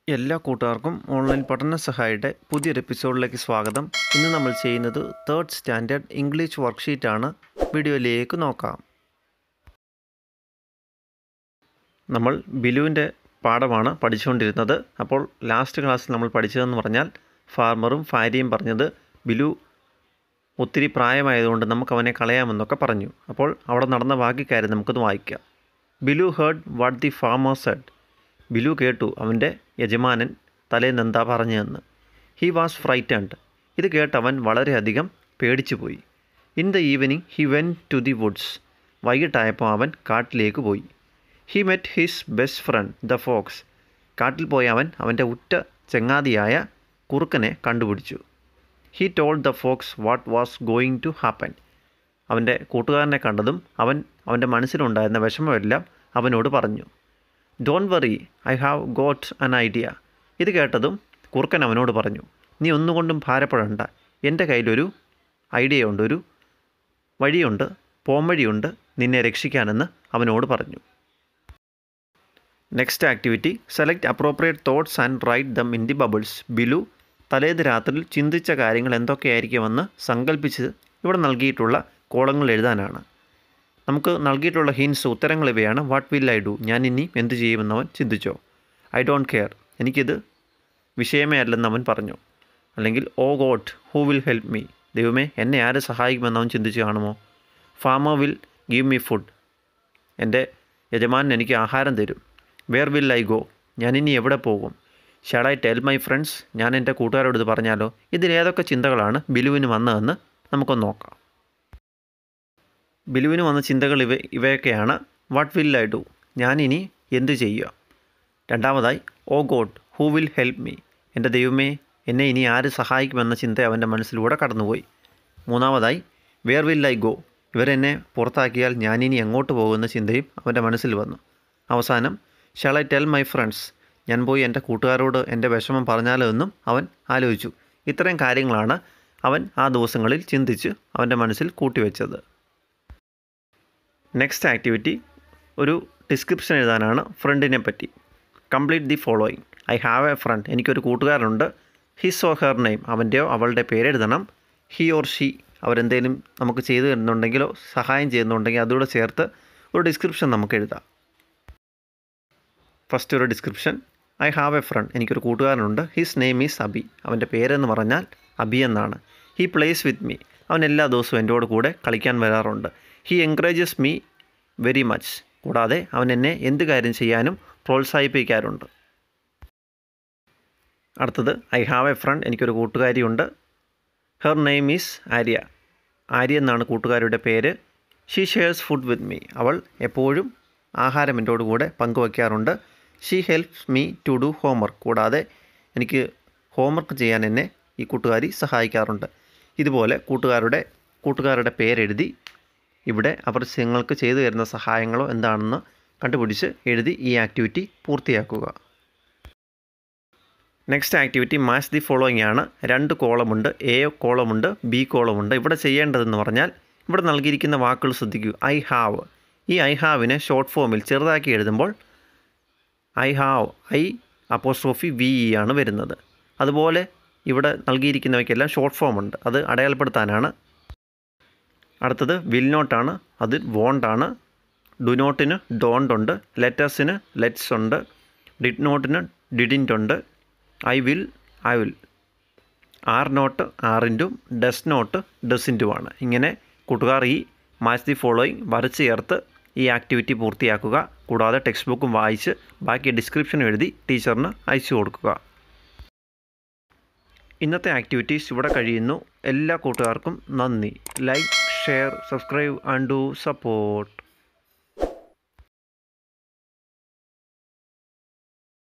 എല്ലാ കൂട്ടുകാർക്കും ഓൺലൈൻ പഠന സഹായിയുടെ പുതിയൊരു എപ്പിസോഡിലേക്ക് സ്വാഗതം ഇന്ന് നമ്മൾ ചെയ്യുന്നത് തേർഡ് സ്റ്റാൻഡേർഡ് ഇംഗ്ലീഷ് വർക്ക്ഷീറ്റാണ് വീഡിയോയിലേക്ക് നോക്കാം നമ്മൾ ബിലുവിൻ്റെ പാഠമാണ് പഠിച്ചുകൊണ്ടിരുന്നത് അപ്പോൾ ലാസ്റ്റ് ക്ലാസ്സിൽ നമ്മൾ പഠിച്ചതെന്ന് പറഞ്ഞാൽ ഫാർമറും ഭാര്യയും പറഞ്ഞത് ബിലു ഒത്തിരി പ്രായമായതുകൊണ്ട് നമുക്ക് അവനെ കളയാമെന്നൊക്കെ പറഞ്ഞു അപ്പോൾ അവിടെ നടന്ന ബാക്കി കാര്യം നമുക്കത് വായിക്കാം Bilu heard what the farmer said Bilu കേട്ടു അവൻ്റെ യജമാനൻ തലേന്ന് എന്താ പറഞ്ഞതെന്ന് ഹി വാസ് ഫ്രൈറ്റൻഡ് ഇത് കേട്ട് അവൻ വളരെയധികം പേടിച്ചുപോയി in the evening he went to the woods വൈകിട്ടായപ്പോൾ അവൻ കാട്ടിലേക്ക് പോയി he met his best friend the fox കാട്ടിൽ പോയ അവൻ അവൻ്റെ ഉറ്റ ചങ്ങാതിയായ കുറുക്കനെ കണ്ടുപിടിച്ചു he told the fox what was going to happen അവൻ്റെ കൂട്ടുകാരനെ കണ്ടതും അവൻ അവൻ്റെ മനസ്സിലുണ്ടായിരുന്ന വിഷമമെല്ലാം അവനോട് പറഞ്ഞു don't worry I have got an idea ഇത് കേട്ടതും കുറുക്കൻ അവനോട് പറഞ്ഞു നീ ഒന്നുകൊണ്ടും ഭാരപ്പെടണ്ട എൻ്റെ കയ്യിലൊരു ഐഡിയ ഉണ്ട് ഒരു വഴിയുണ്ട് പോംവഴിയുണ്ട് നിന്നെ രക്ഷിക്കാനെന്ന് അവനോട് പറഞ്ഞു next activity select appropriate thoughts and write them in the bubbles Bilu തലേത് രാത്രിയിൽ ചിന്തിച്ച കാര്യങ്ങൾ എന്തൊക്കെയായിരിക്കുമെന്ന് സങ്കല്പിച്ച് ഇവിടെ നൽകിയിട്ടുള്ള കോളങ്ങൾ എഴുതാനാണ് നമുക്ക് നൽകിയിട്ടുള്ള ഹിൻസ് ഉത്തരങ്ങൾ ഇവയാണ് വാട്ട് വിൽ ഐ ഡു ഞാൻ ഇനി എന്ത് ചെയ്യുമെന്നവൻ ചിന്തിച്ചോ ഐ ഡോണ്ട് കെയർ എനിക്കിത് വിഷയമേ അല്ലെന്ന് അവൻ പറഞ്ഞു അല്ലെങ്കിൽ oh God who will help me ദൈവമേ എന്നെ ആര് സഹായിക്കുമെന്ന് അവൻ ചിന്തിച്ച് കാണുമോ farmer will give me food എൻ്റെ യജമാനൻ എനിക്ക് ആഹാരം തരും വേർ വിൽ ഐ ഗോ ഞാൻ ഇനി എവിടെ പോകും shall I tell my friends ഞാൻ എൻ്റെ കൂട്ടുകാരോട് ഇത് പറഞ്ഞാലോ ഇതിലേതൊക്കെ ചിന്തകളാണ് ബിലുവിന് വന്നതെന്ന് നമുക്കൊന്ന് നോക്കാം ബിലുവിന് വന്ന ചിന്തകൾ ഇവ ഇവയൊക്കെയാണ് വാട്ട് വിൽ ഐ ഡു ഞാനിനി എന്ത് ചെയ്യുക രണ്ടാമതായി oh God who will help me എൻ്റെ ദൈവമേ എന്നെ ഇനി ആര് സഹായിക്കുമെന്ന ചിന്ത അവൻ്റെ മനസ്സിലൂടെ കടന്നുപോയി മൂന്നാമതായി വേർ വിൽ ഐ ഗോ ഇവരെന്നെ പുറത്താക്കിയാൽ ഞാനിനി എങ്ങോട്ട് പോകുമെന്ന ചിന്തയും അവൻ്റെ മനസ്സിൽ വന്നു അവസാനം shall I tell my friends ഞാൻ പോയി എൻ്റെ കൂട്ടുകാരോട് എൻ്റെ വിഷമം പറഞ്ഞാലോ എന്നും അവൻ ആലോചിച്ചു ഇത്രയും കാര്യങ്ങളാണ് അവൻ ആ ദിവസങ്ങളിൽ ചിന്തിച്ച് അവൻ്റെ മനസ്സിൽ കൂട്ടിവെച്ചത് നെക്സ്റ്റ് ആക്ടിവിറ്റി ഒരു ഡിസ്ക്രിപ്ഷൻ എഴുതാനാണ് ഫ്രണ്ടിനെ പറ്റി complete the following I have a friend എനിക്കൊരു കൂട്ടുകാരനുണ്ട് ഹിസ് ഓർ ഹെർ നെയിം അവൻ്റെയോ അവളുടെ പേരെഴുതണം ഹി ഓർ ഷീ അവരെന്തെങ്കിലും നമുക്ക് ചെയ്തു തരുന്നുണ്ടെങ്കിലോ സഹായം ചെയ്യുന്നുണ്ടെങ്കിൽ അതുകൂടെ ചേർത്ത് ഒരു ഡിസ്ക്രിപ്ഷൻ നമുക്ക് എഴുതാം ഫസ്റ്റ് ഒരു description I have a friend എനിക്കൊരു കൂട്ടുകാരനുണ്ട് ഹിസ് നെയിം ഈസ് അബി അവൻ്റെ പേരെന്ന് പറഞ്ഞാൽ അബി എന്നാണ് ഹി പ്ലേസ് വിത്ത് മീ അവൻ എല്ലാ ദിവസവും എൻ്റെ കൂടെ കളിക്കാൻ വരാറുണ്ട് he encourages me very much കൂടാതെ അവൻ എന്നെ എന്ത് കാര്യം ചെയ്യാനും പ്രോത്സാഹിപ്പിക്കാറുണ്ട് അടുത്തത് ഐ ഹാവ് എ ഫ്രണ്ട് എനിക്കൊരു കൂട്ടുകാരിയുണ്ട് her name is Arya Arya എന്നാണ് കൂട്ടുകാരിയുടെ പേര് she shares food with me അവൾ എപ്പോഴും ആഹാരം എൻ്റെ കൂടെ പങ്കുവയ്ക്കാറുണ്ട് she helps me to do homework കൂടാതെ എനിക്ക് ഹോംവർക്ക് ചെയ്യാൻ എന്നെ ഈ കൂട്ടുകാരി സഹായിക്കാറുണ്ട് ഇതുപോലെ കൂട്ടുകാരുടെ കൂട്ടുകാരുടെ പേരെഴുതി ഇവിടെ അവർ നിങ്ങൾക്ക് ചെയ്തു തരുന്ന സഹായങ്ങളോ എന്താണെന്ന് കണ്ടുപിടിച്ച് എഴുതി ഈ ആക്ടിവിറ്റി പൂർത്തിയാക്കുക next activity match the following ആണ് രണ്ട് കോളമുണ്ട് എ കോളമുണ്ട് ബി കോളമുണ്ട് ഇവിടെ ചെയ്യേണ്ടതെന്ന് പറഞ്ഞാൽ ഇവിടെ നൽകിയിരിക്കുന്ന വാക്കുകൾ ശ്രദ്ധിക്കൂ ഐ ഹാവ് ഈ ഐ ഹാവിനെ ഷോർട്ട് ഫോമിൽ ചെറുതാക്കി എഴുതുമ്പോൾ I have I apostrophe V E ആണ് വരുന്നത് അതുപോലെ ഇവിടെ നൽകിയിരിക്കുന്നവയ്ക്കെല്ലാം ഷോർട്ട് ഫോം ഉണ്ട് അത് അടയാളപ്പെടുത്താനാണ് അടുത്തത് വിൽ നോട്ടാണ് അത് വോണ്ടാണ് ഡു നോട്ടിന് ഡോണ്ട് ഉണ്ട് ലെറ്റേഴ്സിന് ലെറ്റ്സ് ഉണ്ട് ഡിഡ് നോട്ടിന് ഡിഡിൻ്റ് ഉണ്ട് I will I will are not ആറിൻ്റും ഡസ് നോട്ട് ഡസിൻ്റുമാണ് ഇങ്ങനെ കൂട്ടുകാർ ഈ മാച്ച് ദി ഫോളോയിങ് വരച്ച് ചേർത്ത് ഈ ആക്ടിവിറ്റി പൂർത്തിയാക്കുക കൂടാതെ ടെക്സ്റ്റ് ബുക്കും വായിച്ച് ബാക്കി ഡിസ്ക്രിപ്ഷൻ എഴുതി ടീച്ചറിന് അയച്ചു കൊടുക്കുക ഇന്നത്തെ ആക്ടിവിറ്റീസ് ഇവിടെ കഴിയുന്നു എല്ലാ കൂട്ടുകാർക്കും നന്ദി like share subscribe and do support